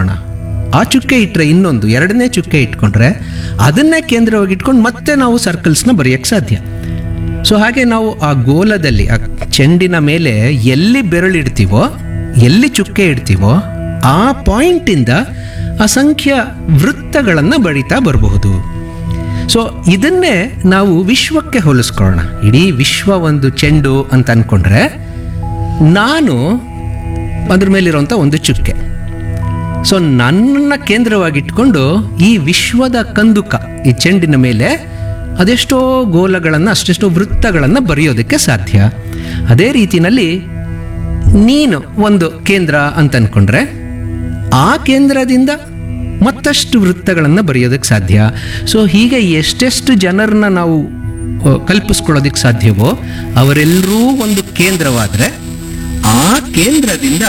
ಇಟ್ಕೊಳ್ಳೋಣ ಆ ಚುಕ್ಕೆ ಇಟ್ಟರೆ ಇನ್ನೊಂದು ಎರಡನೇ ಚುಕ್ಕೆ ಇಟ್ಕೊಂಡ್ರೆ ಅದನ್ನೇ ಕೇಂದ್ರವಾಗಿ ಇಟ್ಕೊಂಡು ಮತ್ತೆ ನಾವು ಸರ್ಕಲ್ಸ್ನ ಬರೆಯೋಕ್ಕೆ ಸಾಧ್ಯ ಸೊ ಹಾಗೆ ನಾವು ಆ ಗೋಲದಲ್ಲಿ ಆ ಚೆಂಡಿನ ಮೇಲೆ ಎಲ್ಲಿ ಬೆರಳಿಡ್ತೀವೋ ಎಲ್ಲಿ ಚುಕ್ಕೆ ಇಡ್ತೀವೋ ಆ ಪಾಯಿಂಟಿಂದ ಅಸಂಖ್ಯ ವೃತ್ತಗಳನ್ನು ಬಡಿತಾ ಬರಬಹುದು ಸೊ ಇದನ್ನೇ ನಾವು ವಿಶ್ವಕ್ಕೆ ಹೋಲಿಸ್ಕೊಳ್ಳೋಣ ಇಡೀ ವಿಶ್ವ ಒಂದು ಚೆಂಡು ಅಂತ ಅನ್ಕೊಂಡ್ರೆ ನಾನು ಅದ್ರ ಮೇಲಿರುವಂಥ ಒಂದು ಚುಕ್ಕೆ ಸೊ ನನ್ನನ್ನು ಕೇಂದ್ರವಾಗಿಟ್ಕೊಂಡು ಈ ವಿಶ್ವದ ಕಂದುಕ ಈ ಚೆಂಡಿನ ಮೇಲೆ ಅದೆಷ್ಟೋ ಗೋಲಗಳನ್ನು ಅಷ್ಟೆಷ್ಟೋ ವೃತ್ತಗಳನ್ನು ಬರೆಯೋದಕ್ಕೆ ಸಾಧ್ಯ ಅದೇ ರೀತಿನಲ್ಲಿ ನೀನು ಒಂದು ಕೇಂದ್ರ ಅಂತ ಅನ್ಕೊಂಡ್ರೆ ಆ ಕೇಂದ್ರದಿಂದ ಮತ್ತಷ್ಟು ವೃತ್ತಗಳನ್ನು ಬರೆಯೋದಕ್ಕೆ ಸಾಧ್ಯ ಸೊ ಹೀಗೆ ಎಷ್ಟೆಷ್ಟು ಜನರನ್ನ ನಾವು ಅ, ಕಲ್ಪಿಸ್ಕೊಳ್ಳೋದಕ್ಕೆ ಸಾಧ್ಯವೋ ಅವರೆಲ್ಲರೂ ಒಂದು ಕೇಂದ್ರವಾದರೆ ಆ ಕೇಂದ್ರದಿಂದ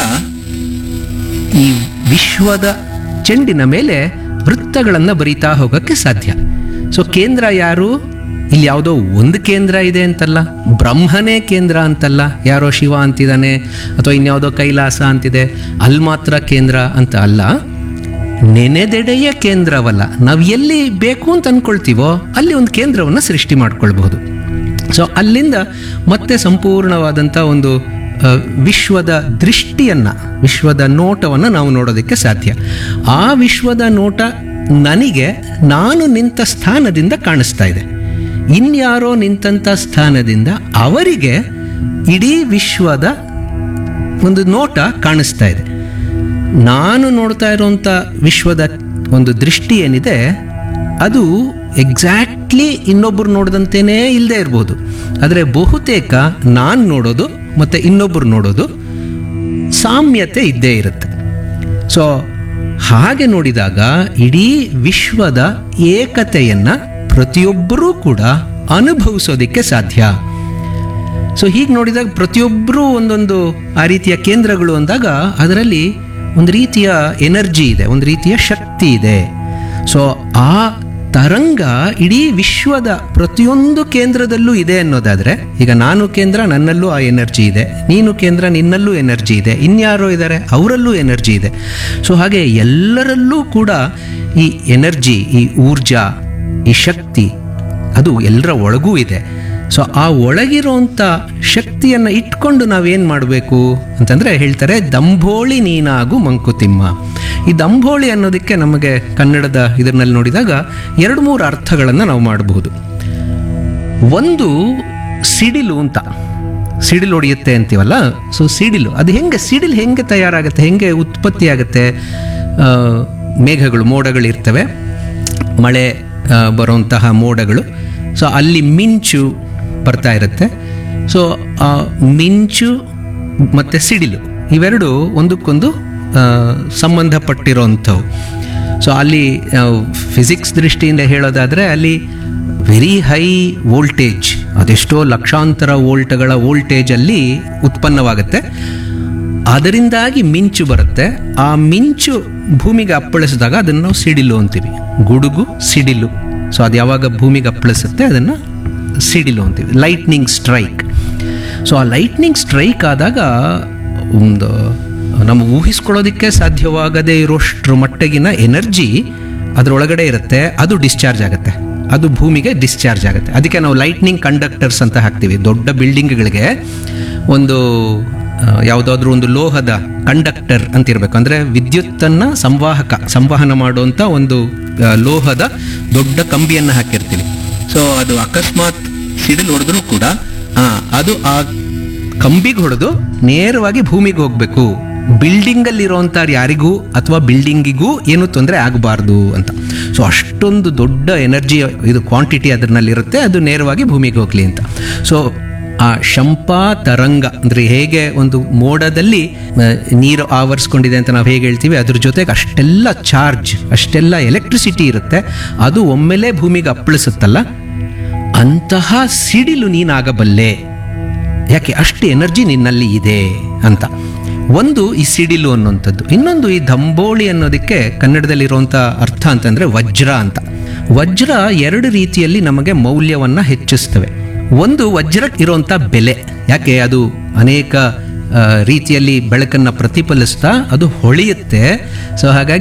ಈ ವಿಶ್ವದ ಚೆಂಡಿನ ಮೇಲೆ ವೃತ್ತಗಳನ್ನು ಬರೀತಾ ಹೋಗೋಕ್ಕೆ ಸಾಧ್ಯ ಸೊ ಕೇಂದ್ರ ಯಾರು ಇಲ್ಲಿ ಯಾವುದೋ ಒಂದು ಕೇಂದ್ರ ಇದೆ ಅಂತಲ್ಲ ಬ್ರಹ್ಮನೇ ಕೇಂದ್ರ ಅಂತಲ್ಲ ಯಾರೋ ಶಿವ ಅಂತಿದ್ದಾನೆ ಅಥವಾ ಇನ್ಯಾವುದೋ ಕೈಲಾಸ ಅಂತಿದೆ ಅಲ್ಲಿ ಮಾತ್ರ ಕೇಂದ್ರ ಅಂತ ಅಲ್ಲ ನೆನೆದೆಡೆಯ ಕೇಂದ್ರವಲ್ಲ ನಾವು ಎಲ್ಲಿ ಬೇಕು ಅಂತ ಅನ್ಕೊಳ್ತೀವೋ ಅಲ್ಲಿ ಒಂದು ಕೇಂದ್ರವನ್ನು ಸೃಷ್ಟಿ ಮಾಡ್ಕೊಳ್ಬಹುದು ಸೊ ಅಲ್ಲಿಂದ ಮತ್ತೆ ಸಂಪೂರ್ಣವಾದಂಥ ಒಂದು ಆ, ವಿಶ್ವದ ದೃಷ್ಟಿಯನ್ನ ವಿಶ್ವದ ನೋಟವನ್ನು ನಾವು ನೋಡೋದಕ್ಕೆ ಸಾಧ್ಯ ಆ ವಿಶ್ವದ ನೋಟ ನನಗೆ ನಾನು ನಿಂತ ಸ್ಥಾನದಿಂದ ಕಾಣಿಸ್ತಾ ಇದೆ ಇನ್ಯಾರೋ ನಿಂತಂಥ ಸ್ಥಾನದಿಂದ ಅವರಿಗೆ ಇಡೀ ವಿಶ್ವದ ಒಂದು ನೋಟ ಕಾಣಿಸ್ತಾ ಇದೆ ನಾನು ನೋಡ್ತಾ ಇರುವಂಥ ವಿಶ್ವದ ಒಂದು ದೃಷ್ಟಿ ಏನಿದೆ ಅದು ಎಕ್ಸಾಕ್ಟ್ಲಿ ಇನ್ನೊಬ್ಬರು ನೋಡಿದಂತೆಯೇ ಇಲ್ಲದೆ ಇರ್ಬೋದು ಆದರೆ ಬಹುತೇಕ ನಾನು ನೋಡೋದು ಮತ್ತು ಇನ್ನೊಬ್ಬರು ನೋಡೋದು ಸಾಮ್ಯತೆ ಇದ್ದೇ ಇರುತ್ತೆ ಸೊ ಹಾಗೆ ನೋಡಿದಾಗ ಇಡೀ ವಿಶ್ವದ ಏಕತೆಯನ್ನು ಪ್ರತಿಯೊಬ್ಬರೂ ಕೂಡ ಅನುಭವಿಸೋದಕ್ಕೆ ಸಾಧ್ಯ ಸೊ ಹೀಗೆ ನೋಡಿದಾಗ ಪ್ರತಿಯೊಬ್ಬರೂ ಒಂದೊಂದು ಆ ರೀತಿಯ ಕೇಂದ್ರಗಳು ಅಂದಾಗ ಅದರಲ್ಲಿ ಒಂದು ರೀತಿಯ ಎನರ್ಜಿ ಇದೆ ಒಂದು ರೀತಿಯ ಶಕ್ತಿ ಇದೆ ಸೊ ಆ ತರಂಗ ಇಡೀ ವಿಶ್ವದ ಪ್ರತಿಯೊಂದು ಕೇಂದ್ರದಲ್ಲೂ ಇದೆ ಅನ್ನೋದಾದರೆ ಈಗ ನಾನು ಕೇಂದ್ರ ನನ್ನಲ್ಲೂ ಆ ಎನರ್ಜಿ ಇದೆ ನೀನು ಕೇಂದ್ರ ನಿನ್ನಲ್ಲೂ ಎನರ್ಜಿ ಇದೆ ಇನ್ಯಾರೋ ಇದ್ದಾರೆ ಅವರಲ್ಲೂ ಎನರ್ಜಿ ಇದೆ ಸೊ ಹಾಗೆ ಎಲ್ಲರಲ್ಲೂ ಕೂಡ ಈ ಎನರ್ಜಿ ಈ ಊರ್ಜಾ ಈ ಶಕ್ತಿ ಅದು ಎಲ್ಲರ ಒಳಗೂ ಇದೆ ಸೊ ಆ ಒಳಗಿರೋಂಥ ಶಕ್ತಿಯನ್ನು ಇಟ್ಕೊಂಡು ನಾವೇನು ಮಾಡಬೇಕು ಅಂತಂದರೆ ಹೇಳ್ತಾರೆ ದಂಭೋಳಿ ನೀನಾಗು ಮಂಕುತಿಮ್ಮ ಈ ದಂಭೋಳಿ ಅನ್ನೋದಕ್ಕೆ ನಮಗೆ ಕನ್ನಡದ ಇದರಲ್ಲಿ ನೋಡಿದಾಗ ಎರಡು ಮೂರು ಅರ್ಥಗಳನ್ನು ನಾವು ಮಾಡಬಹುದು ಒಂದು ಸಿಡಿಲು ಅಂತ ಸಿಡಿಲು ಹೊಡೆಯುತ್ತೆ ಅಂತೀವಲ್ಲ ಸೊ ಸಿಡಿಲು ಅದು ಹೆಂಗೆ ಸಿಡಿಲು ಹೆಂಗೆ ತಯಾರಾಗುತ್ತೆ ಹೆಂಗೆ ಉತ್ಪತ್ತಿ ಆಗುತ್ತೆ ಆ, ಮೇಘಗಳು ಮೋಡಗಳಿರ್ತವೆ ಮಳೆ ಆ, ಬರುವಂತಹ ಮೋಡಗಳು ಸೊ ಅಲ್ಲಿ ಮಿಂಚು ಬರ್ತಾ ಇರುತ್ತೆ ಸೊ ಆ ಮಿಂಚು ಮತ್ತು ಸಿಡಿಲು ಇವೆರಡು ಒಂದಕ್ಕೊಂದು ಆ, ಸಂಬಂಧಪಟ್ಟಿರೋಂಥವು ಸೊ ಅಲ್ಲಿ ಫಿಸಿಕ್ಸ್ ದೃಷ್ಟಿಯಿಂದ ಹೇಳೋದಾದರೆ ಅಲ್ಲಿ ವೆರಿ ಹೈ ವೋಲ್ಟೇಜ್ ಅದೆಷ್ಟೋ ಲಕ್ಷಾಂತರ ವೋಲ್ಟ್ಗಳ ವೋಲ್ಟೇಜಲ್ಲಿ ಉತ್ಪನ್ನವಾಗುತ್ತೆ ಅದರಿಂದಾಗಿ ಮಿಂಚು ಬರುತ್ತೆ ಆ ಮಿಂಚು ಭೂಮಿಗೆ ಅಪ್ಪಳಿಸಿದಾಗ ಅದನ್ನು ನಾವು ಸಿಡಿಲು ಅಂತೀವಿ ಗುಡುಗು ಸಿಡಿಲು ಸೊ ಅದು ಯಾವಾಗ ಭೂಮಿಗೆ ಅಪ್ಪಳಿಸುತ್ತೆ ಅದನ್ನು ಸಿಡಿಲು ಅಂತೀವಿ ಲೈಟ್ನಿಂಗ್ ಸ್ಟ್ರೈಕ್ ಸೊ ಆ ಲೈಟ್ನಿಂಗ್ ಸ್ಟ್ರೈಕ್ ಆದಾಗ ಒಂದು ನಮ್ಮ ಊಹಿಸ್ಕೊಳ್ಳೋದಕ್ಕೆ ಸಾಧ್ಯವಾಗದೇ ಇರೋಷ್ಟ್ರ ಮಟ್ಟಿಗಿನ ಎನರ್ಜಿ ಅದರೊಳಗಡೆ ಇರುತ್ತೆ ಅದು ಡಿಸ್ಚಾರ್ಜ್ ಆಗುತ್ತೆ ಅದು ಭೂಮಿಗೆ ಡಿಸ್ಚಾರ್ಜ್ ಆಗುತ್ತೆ ಅದಕ್ಕೆ ನಾವು ಲೈಟ್ನಿಂಗ್ ಕಂಡಕ್ಟರ್ಸ್ ಅಂತ ಹಾಕ್ತೀವಿ ದೊಡ್ಡ ಬಿಲ್ಡಿಂಗ್ಗಳಿಗೆ ಒಂದು ಆ, ಯಾವುದಾದ್ರೂ ಒಂದು ಲೋಹದ ಕಂಡಕ್ಟರ್ ಅಂತ ಇರಬೇಕು ಅಂದರೆ ವಿದ್ಯುತ್ತನ್ನು ಸಂವಾಹಕ ಸಂವಹನ ಮಾಡುವಂಥ ಒಂದು ಆ, ಲೋಹದ ದೊಡ್ಡ ಕಂಬಿಯನ್ನು ಹಾಕಿರ್ತೀವಿ ಸೊ ಅದು ಅಕಸ್ಮಾತ್ ಸಿಡಿಲು ಹೊಡೆದ್ರೂ ಕೂಡ ಆ, ಅದು ಆ ಕಂಬಿಗೆ ಹೊಡೆದು ನೇರವಾಗಿ ಭೂಮಿಗೆ ಹೋಗಬೇಕು ಬಿಲ್ಡಿಂಗಲ್ಲಿರೋಂಥ ಯಾರಿಗೂ ಅಥವಾ ಬಿಲ್ಡಿಂಗಿಗೂ ಏನು ತೊಂದರೆ ಆಗಬಾರ್ದು ಅಂತ ಸೊ ಅಷ್ಟೊಂದು ದೊಡ್ಡ ಎನರ್ಜಿ ಇದು ಕ್ವಾಂಟಿಟಿ ಅದರಲ್ಲಿರುತ್ತೆ ಅದು ನೇರವಾಗಿ ಭೂಮಿಗೆ ಹೋಗಲಿ ಅಂತ ಸೊ ಆ ಶಂಪಾ ತರಂಗ ಅಂದರೆ ಹೇಗೆ ಒಂದು ಮೋಡದಲ್ಲಿ ಆ, ನೀರು ಆವರಿಸ್ಕೊಂಡಿದೆ ಅಂತ ನಾವು ಹೇಗೆ ಹೇಳ್ತೀವಿ ಅದ್ರ ಜೊತೆಗೆ ಅಷ್ಟೆಲ್ಲ ಚಾರ್ಜ್ ಅಷ್ಟೆಲ್ಲ ಎಲೆಕ್ಟ್ರಿಸಿಟಿ ಇರುತ್ತೆ ಅದು ಒಮ್ಮೆಲೇ ಭೂಮಿಗೆ ಅಪ್ಪಳಿಸುತ್ತಲ್ಲ ಅಂತಹ ಸಿಡಿಲು ನೀನಾಗಬಲ್ಲೆ ಯಾಕೆ ಅಷ್ಟು ಎನರ್ಜಿ ನಿನ್ನಲ್ಲಿ ಇದೆ ಅಂತ ಒಂದು ಈ ಸಿಡಿಲು ಅನ್ನುವಂಥದ್ದು ಇನ್ನೊಂದು ಈ ದಂಬೋಳಿ ಅನ್ನೋದಕ್ಕೆ ಕನ್ನಡದಲ್ಲಿರುವಂಥ ಅರ್ಥ ಅಂತಂದರೆ ವಜ್ರ ಅಂತ ವಜ್ರ ಎರಡು ರೀತಿಯಲ್ಲಿ ನಮಗೆ ಮೌಲ್ಯವನ್ನು ಹೆಚ್ಚಿಸ್ತವೆ ಒಂದು ವಜ್ರಕ್ಕೆ ಇರುವಂಥ ಬೆಲೆ ಯಾಕೆ ಅದು ಅನೇಕ ಆ, ರೀತಿಯಲ್ಲಿ ಬೆಳಕನ್ನು ಪ್ರತಿಫಲಿಸ್ತಾ ಅದು ಹೊಳೆಯುತ್ತೆ ಸೊ ಹಾಗಾಗಿ